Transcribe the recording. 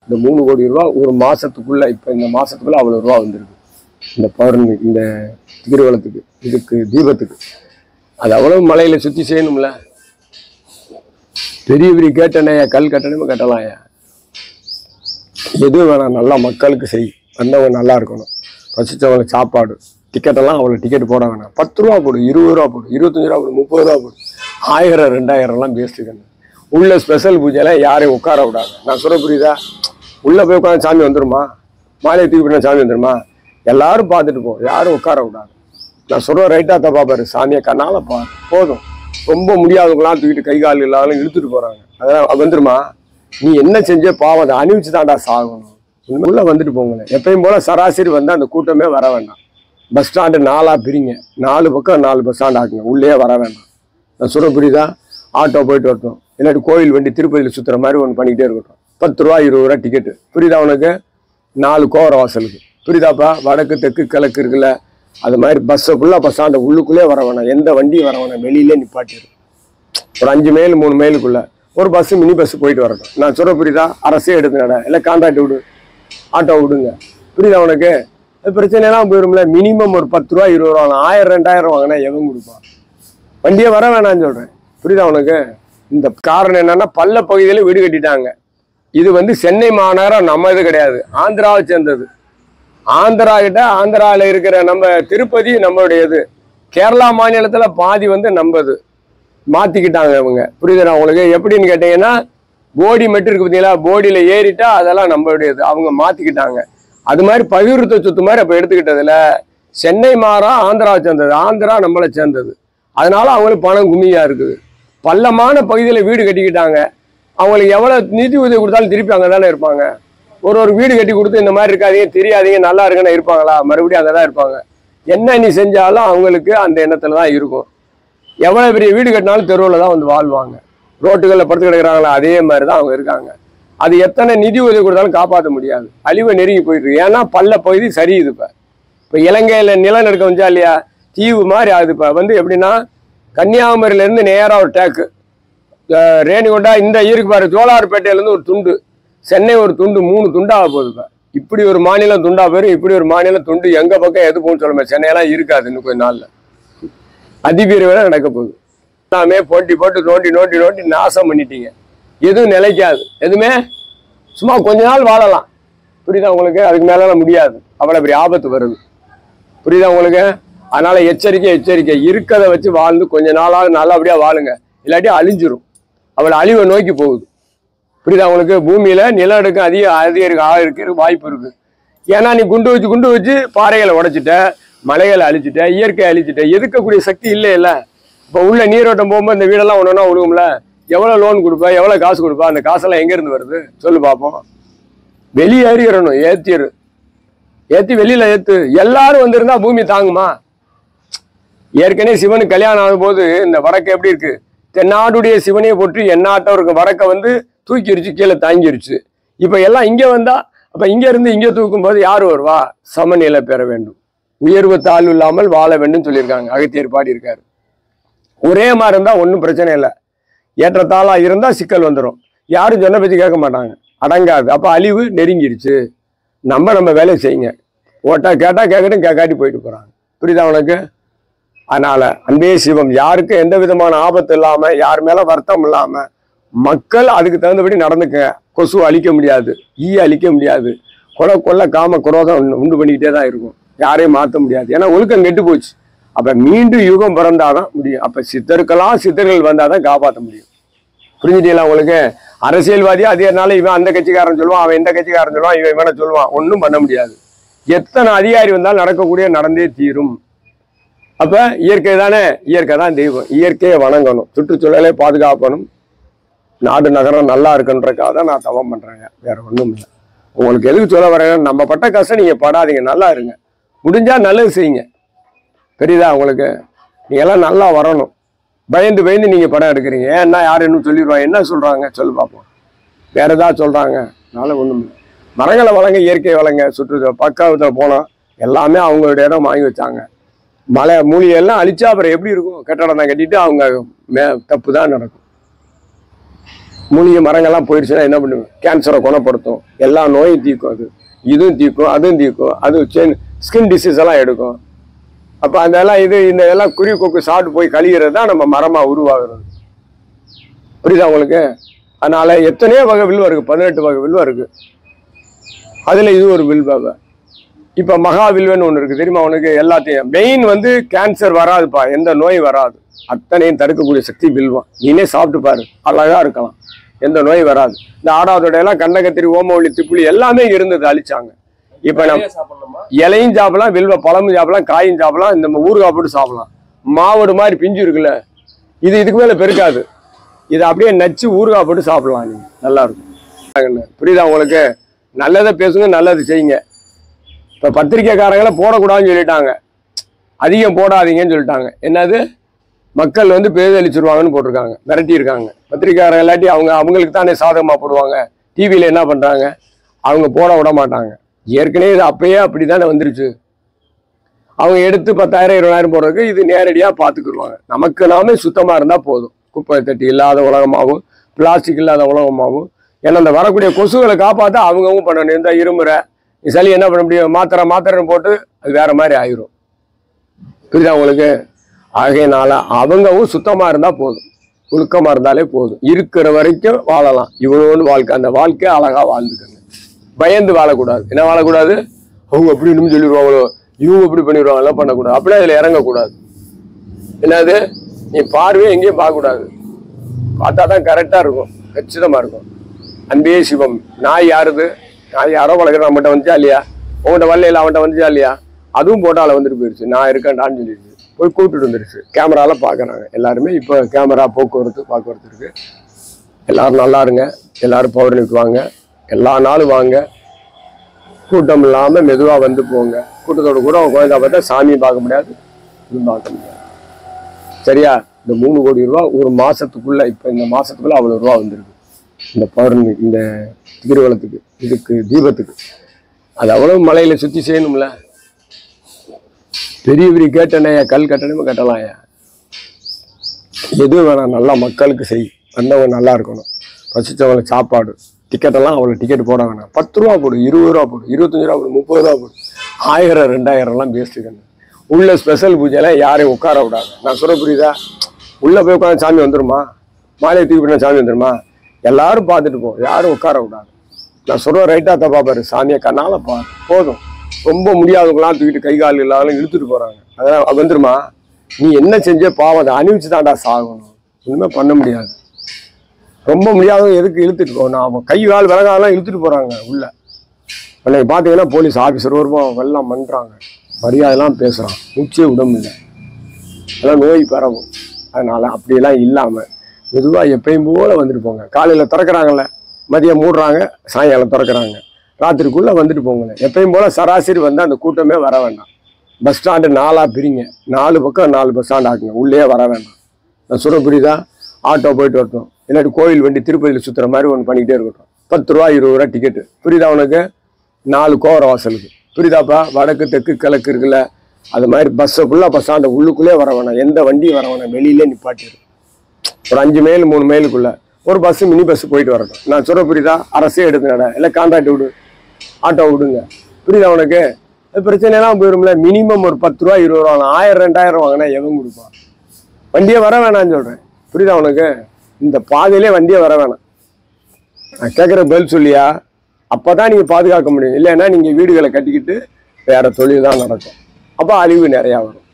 இந்த மூணு கோடி ரூபா ஒரு மாசத்துக்குள்ள இப்போ இந்த மாசத்துக்குள்ள அவ்வளோ ரூபா வந்திருக்கு இந்த பௌர்ணமி இந்த திருவலத்துக்கு இதுக்கு தீபத்துக்கு அது அவ்வளவு மலையில சுத்தி செய்யணும்ல பெரிய பெரிய கேட்டனையா கல் கட்டணமே கட்டலாம்யா எது வேணாம் நல்லா மக்களுக்கு செய் வந்தவங்க நல்லா இருக்கணும் பசிச்சவங்க சாப்பாடு டிக்கெட்டெல்லாம் அவ்வளோ டிக்கெட் போட வேணாம் பத்து ரூபா போடு இருபது ரூபா போடு இருபத்தஞ்சு ரூபா போடு முப்பது ரூபா போடு ஆயிரம் ரெண்டாயிரம்லாம் பேசிட்டு உள்ள ஸ்பெஷல் பூஜையெல்லாம் யாரையும் உட்கார விடாது நான் சொல்ல புரியுதா உள்ள போய் உட்காந்து சாமி வந்துருமா மாலையை தூக்கி பண்ண சாமி வந்துருமா எல்லாரும் பார்த்துட்டு போ யாரும் உட்கார விடாது நான் சொல்ற ரைட்டா தப்பா பாரு சாமியை கண்ணால பாரு போதும் ரொம்ப முடியாதவங்களாம் தூக்கிட்டு கை கால் இல்லாத இழுத்துட்டு போறாங்க அதெல்லாம் அது வந்துருமா நீ என்ன செஞ்ச பாவம் அதை அணிவிச்சு தான்டா சாகணும் இனிமே உள்ள வந்துட்டு போங்களேன் எப்பயும் போல சராசரி வந்து அந்த கூட்டமே வர வேண்டாம் பஸ் ஸ்டாண்டு நாலா பிரிங்க நாலு பக்கம் நாலு பஸ் ஸ்டாண்ட் ஆக்குங்க உள்ளே வர வேண்டாம் நான் சொல்ல புரியுதா ஆட்டோ போயிட்டு வரட்டும் இல்லாட்டி கோயில் வண்டி திருப்பதியில் சுத்துற மாதிரி ஒன்று பண்ணிக்கிட்டே இருக்கட்டும் பத்து ரூபா இருபது ரூபா டிக்கெட்டு புரியுதா உனக்கு நாலு கோர வாசலுக்கு புரியுதாப்பா வடக்கு தெற்கு கிழக்கு இருக்குல்ல அது மாதிரி பஸ்ஸை ஃபுல்லாக பஸ் ஸ்டாண்டு உள்ளுக்குள்ளே வர வேணாம் எந்த வண்டியும் வர வேணாம் வெளியிலே நிப்பாட்டிடு ஒரு அஞ்சு மைல் மூணு மைலுக்குள்ள ஒரு பஸ் மினி பஸ் போயிட்டு வரட்டும் நான் சொல்ல புரியுதா அரசே எடுத்து நட இல்லை கான்ட்ராக்ட் விடு ஆட்டோ விடுங்க புரியுதா உனக்கு அது பிரச்சனைலாம் போயிரும்ல மினிமம் ஒரு பத்து ரூபா இருபது ரூபா வாங்கணும். ஆயிரம் ரெண்டாயிரம் வாங்கினா எவன் கொடுப்பான் வண்டியே வர வேணாம்னு சொல்றேன் புரியுதா உனக்கு இந்த காரணம் என்னன்னா பள்ள பகுதியில வீடு கட்டிட்டாங்க இது வந்து சென்னை மாநகரம் நம்ம இது கிடையாது ஆந்திராவை சேர்ந்தது ஆந்திரா கிட்ட ஆந்திராவில் இருக்கிற நம்ம திருப்பதி நம்மளுடையது கேரளா மாநிலத்துல பாதி வந்து நம்பது மாத்திக்கிட்டாங்க இவங்க புரியுதுடா உங்களுக்கு எப்படின்னு கேட்டீங்கன்னா போடி மட்டும் இருக்கு பார்த்தீங்களா போடியில ஏறிட்டா அதெல்லாம் நம்மளுடையது அவங்க மாத்திக்கிட்டாங்க அது மாதிரி பகிர்த்த சொத்து மாதிரி அப்ப எடுத்துக்கிட்டதுல சென்னை மாறா ஆந்திராவை சேர்ந்தது ஆந்திரா நம்மளை சேர்ந்தது அதனால அவங்களுக்கு பணம் கும்மியா இருக்குது பள்ளமான பகுதியில் வீடு கட்டிக்கிட்டாங்க அவங்களுக்கு எவ்வளவு நிதி உதவி கொடுத்தாலும் திருப்பி அங்கே தானே இருப்பாங்க ஒரு ஒரு வீடு கட்டி கொடுத்து இந்த மாதிரி இருக்காதீங்க தெரியாதீங்க நல்லா இருக்குன்னு இருப்பாங்களா மறுபடியும் அங்கே தான் இருப்பாங்க என்ன நீ செஞ்சாலும் அவங்களுக்கு அந்த எண்ணத்துல தான் இருக்கும் எவ்வளவு பெரிய வீடு கட்டினாலும் தெருவில் தான் வந்து வாழ்வாங்க ரோட்டுகளில் படுத்து கிடக்குறாங்களா அதே மாதிரி தான் அவங்க இருக்காங்க அது எத்தனை நிதி உதவி கொடுத்தாலும் காப்பாற்ற முடியாது அழிவை நெருங்கி போயிட்டு இருக்கு ஏன்னா பள்ள பகுதி சரியுது இப்போ இப்போ இலங்கையில் நிலநடுக்கம் வந்துச்சா இல்லையா தீவு மாதிரி ஆகுது இப்போ வந்து எப்படின்னா கன்னியாகுமரியிலேருந்து நேராக ஒரு டேக்கு அஹ் ரேணிகுண்டா இந்த இருக்கு பாரு ஜோலார்பேட்டையிலேருந்து ஒரு துண்டு சென்னை ஒரு துண்டு மூணு துண்டாக போகுது இப்போ இப்படி ஒரு மாநிலம் துண்டா போயிரும் இப்படி ஒரு மாநிலம் துண்டு எங்க பக்கம் எது போகும்னு சொல்ல முடியாது சென்னையெல்லாம் இருக்காது இன்னும் கொஞ்ச நாள்ல அதிபீரவே நடக்க போகுது எல்லாமே போட்டி போட்டு நோண்டி நோண்டி நோண்டி நாசம் பண்ணிட்டீங்க எதுவும் நிலைக்காது எதுவுமே சும்மா கொஞ்ச நாள் வாழலாம் புரியுதா உங்களுக்கு அதுக்கு மேலாம் முடியாது அவ்வளவு பெரிய ஆபத்து வருது புரியுதா உங்களுக்கு அதனால எச்சரிக்கை எச்சரிக்கை இருக்கிறத வச்சு வாழ்ந்து கொஞ்ச நாளாவது நல்லபடியா வாழுங்க இல்லாட்டி அழிஞ்சிரும் அவளை அழிவை நோக்கி போகுது புரியுதா உங்களுக்கு பூமியில நிலநடுக்கம் அதிக அதிகரிக்க ஆகிருக்க வாய்ப்பு இருக்கு ஏன்னா நீ குண்டு வச்சு குண்டு வச்சு பாறைகளை உடைச்சிட்ட மலைகளை அழிச்சிட்ட இயற்கையை அழிச்சிட்ட எதிர்க்கக்கூடிய சக்தி இல்லை இல்ல இப்போ உள்ள நீரோட்டம் போகும்போது இந்த வீடெல்லாம் ஒன்று ஒன்றா விழுகும்ல எவ்வளோ லோன் கொடுப்ப எவ்வளோ காசு கொடுப்ப அந்த காசெல்லாம் எங்கேருந்து வருது சொல்லு பார்ப்போம் வெளியே ஏறிடணும் ஏத்திரு ஏத்தி வெளியில ஏத்து எல்லாரும் வந்திருந்தா பூமி தாங்குமா ஏற்கனவே சிவனுக்கு கல்யாணம் ஆகும்போது இந்த வடக்கு எப்படி இருக்கு தென்னாடுடைய சிவனையை போட்டு எந்நாட்டம் இருக்கு வடக்க வந்து தூக்கிருச்சு கீழே தாங்கிருச்சு இப்ப எல்லாம் இங்க வந்தா அப்ப இங்க இருந்து இங்க தூக்கும் போது யார் வருவா சமநிலை பெற வேண்டும் உயர்வு தாழ்வு இல்லாமல் வாழ வேண்டும் சொல்லியிருக்காங்க அகத்தியர் பாடி இருக்காரு ஒரே மாதிரி இருந்தா ஒன்றும் பிரச்சனை இல்லை ஏற்றத்தாழா இருந்தா சிக்கல் வந்துடும் யாரும் சொன்ன பத்தி கேட்க மாட்டாங்க அடங்காது அப்ப அழிவு நெருங்கிருச்சு நம்ம நம்ம வேலையை செய்யுங்க ஓட்டா கேட்டா கேட்கட்டும் கேட்காட்டி போயிட்டு போறாங்க புரியுதா உனக்கு அதனால அன்பே சிவம் யாருக்கும் எந்த விதமான ஆபத்து இல்லாம யார் மேல வருத்தம் இல்லாம மக்கள் அதுக்கு தகுந்தபடி நடந்துக்க கொசு அழிக்க முடியாது ஈ அழிக்க முடியாது கொலை கொள்ள காம குரோதம் உண்டு- உண்டு பண்ணிக்கிட்டே தான் இருக்கும் யாரையும் மாற்ற முடியாது ஏன்னா ஒழுக்கம் கெட்டு போச்சு அப்ப மீண்டும் யுகம் பிறந்தாதான் முடியும் அப்ப சித்தருக்கெல்லாம் சித்தர்கள் வந்தாதான் காப்பாற்ற முடியும் புரிஞ்சுட்டீங்களா உங்களுக்கு அரசியல்வாதியா அதேனால இவன் அந்த கட்சிக்காரன் சொல்லுவான் அவன் இந்த கட்சிக்காரன் சொல்லுவான் இவன் இவனை சொல்லுவான் ஒன்றும் பண்ண முடியாது எத்தனை அதிகாரி வந்தாலும் நடக்கக்கூடிய நடந்தே தீரும் அப்ப இயற்கை தானே இயற்கை தான் தெய்வம் இயற்கையை வணங்கணும் சுற்றுச்சூழலை பாதுகாக்கணும் நாடு நகரம் நல்லா இருக்குன்றக்காக தான் நான் தவம் பண்றேங்க வேற ஒண்ணும் இல்லை உங்களுக்கு எதுக்கு சொல்ல வரேன் நம்ம பட்ட கஷ்டம் நீங்க படாதீங்க நல்லா இருங்க முடிஞ்சா நல்லது செய்யுங்க தெரியுதா உங்களுக்கு நீங்க எல்லாம் நல்லா வரணும் பயந்து பயந்து நீங்க படம் எடுக்கிறீங்க ஏன்னா யார் என்ன சொல்லிடுவாங்க என்ன சொல்றாங்க சொல்லு பார்ப்போம் வேற ஏதாவது சொல்றாங்க அதனால ஒண்ணும் இல்லை மரங்களை வளங்க இயற்கை வளங்க சுற்று பக்காவத்தில் போனோம் எல்லாமே அவங்களுடைய இடம் வாங்கி வச்சாங்க மலை மூலிகையெல்லாம் அழிச்சா அப்புறம் எப்படி இருக்கும் கட்டடம் தான் கட்டிட்டு அவங்க மே தப்பு தான் நடக்கும் மூலிகை மரங்கள்லாம் போயிடுச்சுன்னா என்ன பண்ணுவேன் கேன்சரை குணப்படுத்தும் எல்லா நோயும் தீர்க்கும் அது இதுவும் தீர்க்கும் அதுவும் தீர்க்கும் அது ஸ்கின் டிசீஸ் எல்லாம் எடுக்கும் அப்போ அதெல்லாம் இது இந்த எல்லாம் குருவி கொக்கு சாப்பிட்டு போய் கழிகிறது தான் நம்ம மரமாக உருவாகிறது புரியுதா உங்களுக்கு அதனால எத்தனையோ வகை வில்வம் இருக்கு பதினெட்டு வகை வில்வம் இருக்கு அதுல இது ஒரு வில்வ இப்ப மகா வில்வன்னு ஒன்று இருக்கு தெரியுமா உனக்கு எல்லாத்தையும் மெயின் வந்து கேன்சர் வராதுப்பா எந்த நோய் வராது அத்தனையும் தடுக்கக்கூடிய சக்தி வில்வம் நீனே சாப்பிட்டு பாரு அழகா இருக்கலாம் எந்த நோய் வராது இந்த ஆடாதோட எல்லாம் கண்டகத்திரி ஓமவள்ளி திப்புளி எல்லாமே இருந்தது அழிச்சாங்க இப்ப நம்ம நிறைய சாப்பிடலாமா இலையும் சாப்பிடலாம் வில்வ பழமும் சாப்பிடலாம் காயும் சாப்பிடலாம் இந்த ஊறுகாய் போட்டு சாப்பிடலாம் மாவடு மாதிரி பிஞ்சு இருக்குல்ல இது இதுக்கு மேல பெருக்காது இதை அப்படியே நச்சு ஊறுகாய் போட்டு சாப்பிடலாம் நீங்க நல்லா இருக்கும் புரியுதா உங்களுக்கு நல்லதை பேசுங்க நல்லது செய்யுங்க இப்ப பத்திரிக்கைக்காரங்களை போடக்கூடாதுன்னு சொல்லிட்டாங்க அதிகம் போடாதீங்கன்னு சொல்லிட்டாங்க என்னது மக்கள் வந்து பேதளிச்சிருவாங்கன்னு போட்டிருக்காங்க மிரட்டி இருக்காங்க பத்திரிக்கையாளர் இல்லாட்டி அவங்க அவங்களுக்கு தானே சாதகமா போடுவாங்க டிவியில என்ன பண்றாங்க அவங்க போட விட மாட்டாங்க ஏற்கனவே இது அப்பயே அப்படிதானே வந்துருச்சு அவங்க எடுத்து பத்தாயிரம் இருபதாயிரம் போடுறதுக்கு இது நேரடியாக பார்த்துக்கிடுவாங்க நமக்கு நாமே சுத்தமாக இருந்தால் போதும் குப்பை தட்டி இல்லாத உலகமாகவும் பிளாஸ்டிக் இல்லாத உலகமாகவும் ஏன்னா அந்த வரக்கூடிய கொசுகளை காப்பாற்ற அவங்கவுங்க பண்ணணும் இந்த இருமுறை சளி என்ன பண்ண முடியும் மாத்திரை மாத்திரைன்னு போட்டு அது வேற மாதிரி ஆயிரும் புரியுதா உங்களுக்கு ஆகையினால அவங்கவும் சுத்தமாக இருந்தால் போதும் ஒழுக்கமாக இருந்தாலே போதும் இருக்கிற வரைக்கும் வாழலாம் இவ்வளோன்னு வாழ்க்கை அந்த வாழ்க்கையை அழகாக வாழ்ந்துக்கங்க பயந்து வாழக்கூடாது என்ன வாழக்கூடாது அவங்க அப்படின்னு சொல்லிடுவாங்களோ இவங்க இப்படி பண்ணிடுவாங்க எல்லாம் பண்ணக்கூடாது அப்படியே அதில் இறங்கக்கூடாது என்னது நீ பார்வையை எங்கேயும் பார்க்கக்கூடாது பார்த்தா தான் கரெக்டாக இருக்கும் கச்சிதமாக இருக்கும் அன்பே சிவம் நாய் யாருது நாய் யாரோ வளர்க்குற நம்மகிட்ட வந்துச்சா இல்லையா உங்கள்கிட்ட வரல இல்லை அவன்கிட்ட வந்துச்சா இல்லையா அதுவும் போட்டால வந்துட்டு போயிடுச்சு நான் இருக்கேன்டான்னு சொல்லிடுச்சு போய் கூப்பிட்டுட்டு வந்துருச்சு கேமரால பார்க்குறாங்க எல்லாருமே இப்போ கேமரா போக்குவரத்து போக்குவரத்து இருக்கு எல்லாரும் நல்லா இருங்க எல்லாரும் பௌர்ணமிக்கு வாங்க எல்லா நாளும் வாங்க கூட்டம் இல்லாமல் மெதுவாக வந்து போங்க கூட்டத்தோட கூட உங்க குழந்தை பார்த்தா சாமியை பார்க்க முடியாது இதுவும் பார்க்க முடியாது சரியா இந்த மூணு கோடி ரூபா ஒரு மாசத்துக்குள்ள இப்போ இந்த மாசத்துக்குள்ள அவ்வளோ ரூபா வந்திருக்கு இந்த பௌர்ணமி இந்த திருவளத்துக்கு இதுக்கு தீபத்துக்கு அது அவ்வளவு மலையில சுத்தி செய்யணும்ல பெரிய பெரிய கேட்டனையா கல் கட்டணமே கட்டலாம்யா எது வேணாம் நல்லா மக்களுக்கு செய் வந்தவங்க நல்லா இருக்கணும் பசிச்சவங்களுக்கு சாப்பாடு டிக்கெட்டெல்லாம் அவ்வளோ டிக்கெட் போட வேணாம் பத்து ரூபா போடு இருபது ரூபா போடு இருபத்தஞ்சு ரூபா போடு முப்பது ரூபா போடு ஆயிரம் ரெண்டாயிரம்லாம் பேசிட்டு கண்ணு உள்ள ஸ்பெஷல் பூஜையெல்லாம் யாரையும் உட்கார விடாது நான் சொல்ல புரியுதா உள்ள போய் உட்காந்து சாமி வந்துருமா மாலையை தூக்கி போனா சாமி வந்துருமா எல்லாரும் பார்த்துட்டு போ யாரும் உட்கார விடாது நான் சொல்றேன் ரைட்டா தப்பா பாரு சாமியை கண்ணால பாரு போதும் ரொம்ப முடியாதவங்களாம் தூக்கிட்டு கை கால் இல்லாத இழுத்துட்டு போறாங்க அதெல்லாம் அது வந்துருமா நீ என்ன செஞ்ச பாவம் அதை அணிவிச்சு தான்டா சாகணும் ஒண்ணுமே பண்ண முடியாது ரொம்ப முடியாதவங்க எதுக்கு இழுத்துட்டு போகணும் அவன் கை கால் விலகாலாம் இழுத்துட்டு போறாங்க உள்ள அன்னைக்கு பார்த்தீங்கன்னா போலீஸ் ஆஃபீஸர் வருவோம் எல்லாம் பண்றாங்க மரியாதைலாம் பேசுறான் மூச்சே விட முடியல அதெல்லாம் நோய் பரவும் அதனால அப்படியெல்லாம் இல்லாம மெதுவா எப்பயும் போல வந்துட்டு போங்க காலையில திறக்கறாங்கல்ல மதியம் மூடுறாங்க சாயங்காலம் திறக்கறாங்க ராத்திரிக்குள்ள வந்துட்டு போங்களேன் எப்பயும் போல சராசரி வந்து அந்த கூட்டமே வர வேண்டாம் பஸ் ஸ்டாண்டு நாலா பிரிங்க நாலு பக்கம் நாலு பஸ் ஸ்டாண்ட் ஆக்குங்க உள்ளே வர வேண்டாம் நான் சொல்ல புரியுதா ஆட்டோ போயிட்டு வரட்டும் இல்லாட்டி கோயில் வண்டி திருப்பதியில் சுத்துற மாதிரி ஒன்று பண்ணிக்கிட்டே இருக்கட்டும் பத்து ரூபா இருபது ரூபா டிக்கெட்டு புரியுதா உனக்கு நாலு கோவர வாசலுக்கு புரியுதாப்பா வடக்கு தெற்கு கிழக்கு இருக்குல்ல அது மாதிரி பஸ்ஸை ஃபுல்லாக பஸ் ஸ்டாண்டு உள்ளுக்குள்ளே வர வேணாம் எந்த வண்டியும் வர வேணாம் வெளியிலே நிப்பாட்டிடு ஒரு அஞ்சு மைல் மூணு மைலுக்குள்ள ஒரு பஸ் மினி பஸ் போயிட்டு வரட்டும் நான் சொல்ல புரியுதா அரசே எடுத்து நட இல்லை கான்ட்ராக்ட் விடு ஆட்டோ விடுங்க புரியுதா உனக்கு அது பிரச்சனைலாம் போயிரும்ல மினிமம் ஒரு பத்து ரூபா இருபது ரூபா வாங்கலாம். ஆயிரம் ரெண்டாயிரம் வாங்கினா எவன் கொடுப்பான் வண்டியே வர வேணாம்னு சொல்றேன் புரியுதா உனக்கு இந்த பாதையிலே வண்டியே வர வேணாம் நான் கேட்குற பதில் சொல்லியா அப்பதான் நீங்க பாதுகாக்க முடியும் இல்லைன்னா நீங்க வீடுகளை கட்டிக்கிட்டு வேற தொழில் தான் நடக்கும் அப்போ அழிவு நிறையா வரும்